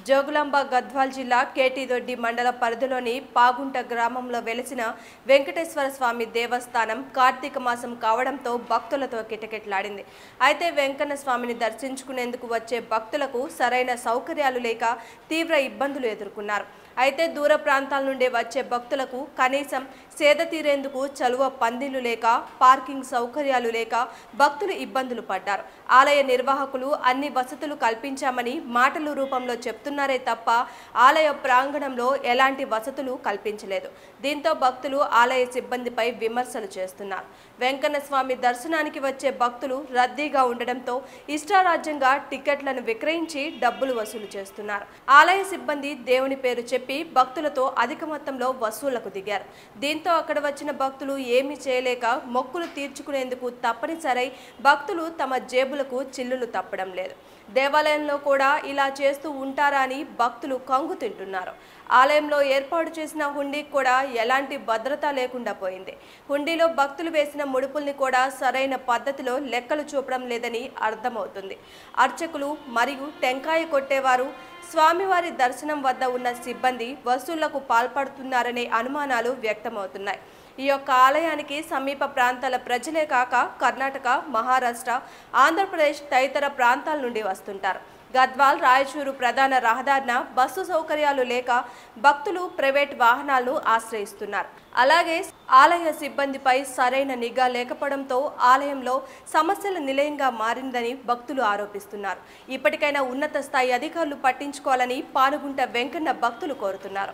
జోగులాంబ గద్వాల్ జిల్లా కేటీదొడ్డి మండల పరిధిలోని పాగుంట గ్రామంలో వెలిసిన వెంకటేశ్వర స్వామి దేవస్థానం కార్తీక మాసం కావడంతో భక్తులతో కిటకిటలాడింది అయితే వెంకన్న స్వామిని దర్శించుకునేందుకు వచ్చే భక్తులకు సరైన సౌకర్యాలు లేక తీవ్ర ఇబ్బందులు ఎదుర్కొన్నారు అయితే దూర ప్రాంతాల నుండి వచ్చే భక్తులకు కనీసం సేద తీరేందుకు చలువ పందిళ్లు లేక పార్కింగ్ సౌకర్యాలు లేక భక్తులు ఇబ్బందులు పడ్డారు ఆలయ నిర్వాహకులు అన్ని వసతులు కల్పించామని మాటల రూపంలో చెప్తున్నారే తప్ప ఆలయ ప్రాంగణంలో ఎలాంటి వసతులు కల్పించలేదు దీంతో భక్తులు ఆలయ సిబ్బందిపై విమర్శలు చేస్తున్నారు వెంకన్న స్వామి దర్శనానికి వచ్చే భక్తులు రద్దీగా ఉండడంతో ఇష్టారాజ్యంగా టికెట్లను విక్రయించి డబ్బులు వసూలు చేస్తున్నారు ఆలయ సిబ్బంది దేవుని పేరు చెప్పి భక్తులతో అధిక మొత్తంలో వసూళ్లకు దిగారు దీంతో అక్కడ వచ్చిన భక్తులు ఏమీ చేయలేక మొక్కులు తీర్చుకునేందుకు తప్పనిసరై భక్తులు తమ జేబులకు చిల్లులు తప్పడం లేదు దేవాలయంలో కూడా ఇలా చేస్తూ ఉంటారా అని భక్తులు కంగు తింటున్నారు ఆలయంలో ఏర్పాటు చేసిన హుండీకి కూడా ఎలాంటి భద్రత లేకుండా పోయింది హుండీలో భక్తులు వేసిన ముడుపుల్ని కూడా సరైన పద్ధతిలో లెక్కలు చూపడం లేదని అర్థమవుతుంది అర్చకులు మరియు టెంకాయ కొట్టేవారు స్వామివారి దర్శనం వద్ద ఉన్న సిబ్బంది వసూళ్లకు పాల్పడుతున్నారనే అనుమానాలు వ్యక్తమవుతున్నాయి ఈ యొక్క ఆలయానికి సమీప ప్రాంతాల ప్రజలే కాక కర్ణాటక మహారాష్ట్ర ఆంధ్రప్రదేశ్ తదితర ప్రాంతాల నుండి వస్తుంటారు గద్వాల్ రాయచూరు ప్రధాన రహదారిన బస్సు సౌకర్యాలు లేక భక్తులు ప్రైవేట్ వాహనాలను ఆశ్రయిస్తున్నారు అలాగే ఆలయ సిబ్బందిపై సరైన నిఘా లేకపోవడంతో ఆలయంలో సమస్యల నిలయంగా మారిందని భక్తులు ఆరోపిస్తున్నారు ఇప్పటికైనా ఉన్నత స్థాయి అధికారులు పట్టించుకోవాలని పానుగుంట వెంకన్న భక్తులు కోరుతున్నారు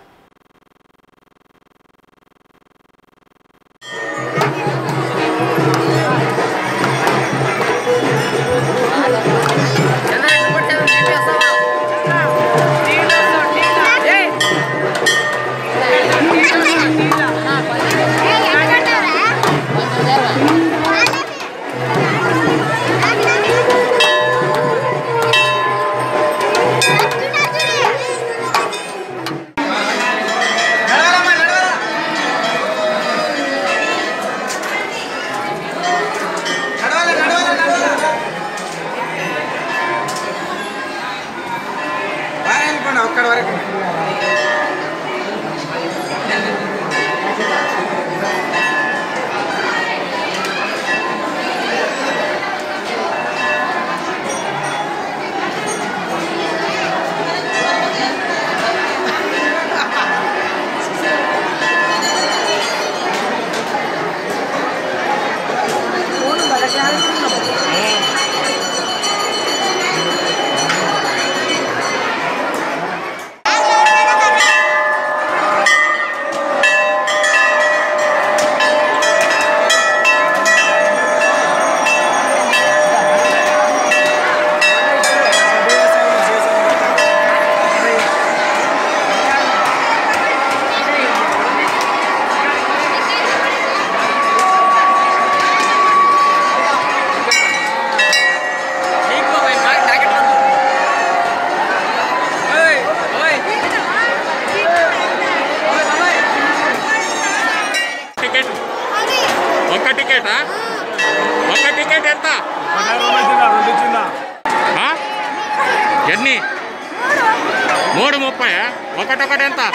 అనుకోండి ఒక్కడి వరకు టికెట్ ఒక్క టికెటా ఒక్క టికెట్ ఎంత ఆ? ఎన్ని మూడు ముప్పై ఒకటొకటి ఎంత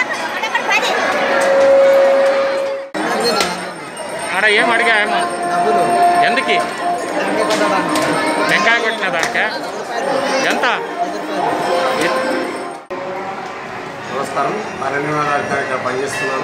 ఆడ ఏం అడిగా ఏమో ఎందుకు టెంకాయ కొట్టిన దానికే ఎంత నమస్కారం అరణ్యవాదాలు ఇక్కడ పనిచేస్తున్నాను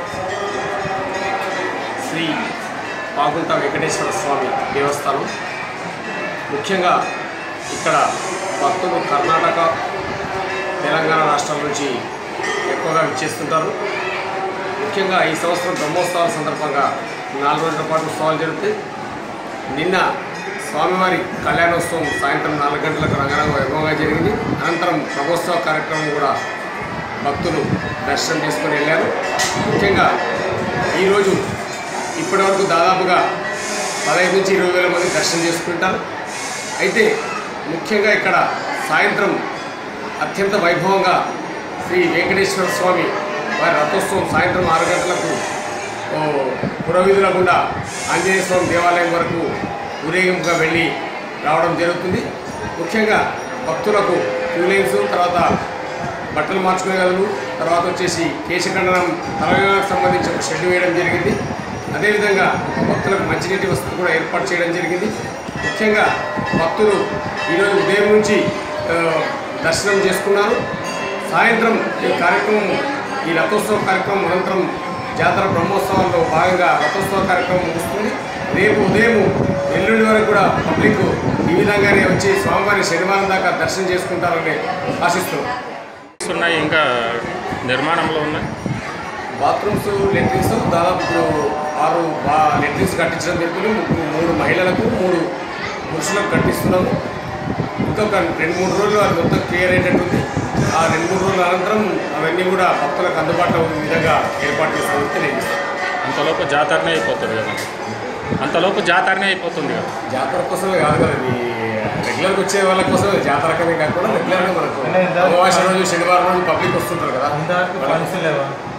శ్రీ పాగుంట వెంకటేశ్వర స్వామి దేవస్థానం ముఖ్యంగా ఇక్కడ భక్తులు కర్ణాటక తెలంగాణ రాష్ట్రాల నుంచి ఎక్కువగా విచ్చేస్తుంటారు ముఖ్యంగా ఈ సంవత్సరం బ్రహ్మోత్సవాల సందర్భంగా నాలుగు రోజుల పాటు ఉత్సవాలు జరుగుతాయి నిన్న స్వామివారి కళ్యాణోత్సవం సాయంత్రం నాలుగు గంటలకు రంగరంగ వైభవంగా జరిగింది అనంతరం బ్రహ్మోత్సవ కార్యక్రమం కూడా భక్తులు దర్శనం చేసుకొని వెళ్ళారు ముఖ్యంగా ఈరోజు ఇప్పటివరకు దాదాపుగా పదహైదు నుంచి ఇరవై వేల మంది దర్శనం చేసుకుంటారు అయితే ముఖ్యంగా ఇక్కడ సాయంత్రం అత్యంత వైభవంగా శ్రీ వెంకటేశ్వర స్వామి వారి రథోత్సవం సాయంత్రం ఆరు గంటలకు ఓ, పురవీధుల గుండా ఆంజనేయ స్వామి దేవాలయం వరకు ఊరేగింపుగా వెళ్ళి రావడం జరుగుతుంది ముఖ్యంగా భక్తులకు క్యూ లైన్స్ తర్వాత బట్టలు మార్చుకోగలరు తర్వాత వచ్చేసి కేశఖండనం తెలంగాణకు సంబంధించి ఒక షెడ్ వేయడం జరిగింది అదేవిధంగా భక్తులకు మంచినీటి వసతి కూడా ఏర్పాటు చేయడం జరిగింది ముఖ్యంగా భక్తులు ఈరోజు ఉదయం నుంచి ఆ, దర్శనం చేసుకున్నారు సాయంత్రం ఈ కార్యక్రమం ఈ రథోత్సవ కార్యక్రమం అనంతరం జాతర బ్రహ్మోత్సవాల్లో భాగంగా రథోత్సవ కార్యక్రమం ముగుస్తుంది రేపు ఉదయం ఎల్లుండి వరకు కూడా పబ్లిక్ ఈ విధంగానే వచ్చి స్వామివారి శనివారం దాకా దర్శనం చేసుకుంటారని ఆశిస్తున్నాం ఉన్నాయి ఇంకా నిర్మాణంలో ఉన్నాయి బాత్రూమ్స్ లెట్రిన్స్ దాదాపు ఇప్పుడు ఆరు బా లెట్రిన్స్ కట్టించడం జరుగుతుంది ముగ్గురు- మూడు మహిళలకు మూడు పురుషులకు కట్టిస్తున్నాము ఇంకొక రెండు మూడు రోజులు అది మొత్తం క్లియర్ అయ్యేటట్టుంది ఆ రెండు మూడు రోజుల అనంతరం అవన్నీ కూడా భక్తులకు అందుబాటులో ఉన్న విధంగా ఏర్పాటు చేస్తామని తెలియజేస్తాం అంతలోపు జాతరనే అయిపోతుంది కదా అంతలోపు జాతరనే అయిపోతుంది కదా జాతర కోసమే కాదు కదా ఇది రెగ్యులర్గా వచ్చే వాళ్ళ కోసం జాతరకనే కాకుండా రెగ్యులర్గా మనకు అమావాస్య రోజు శనివారం రోజు పబ్లిక్ వస్తుంటారు కదా అంతవరకు ఫండ్స్ లేవా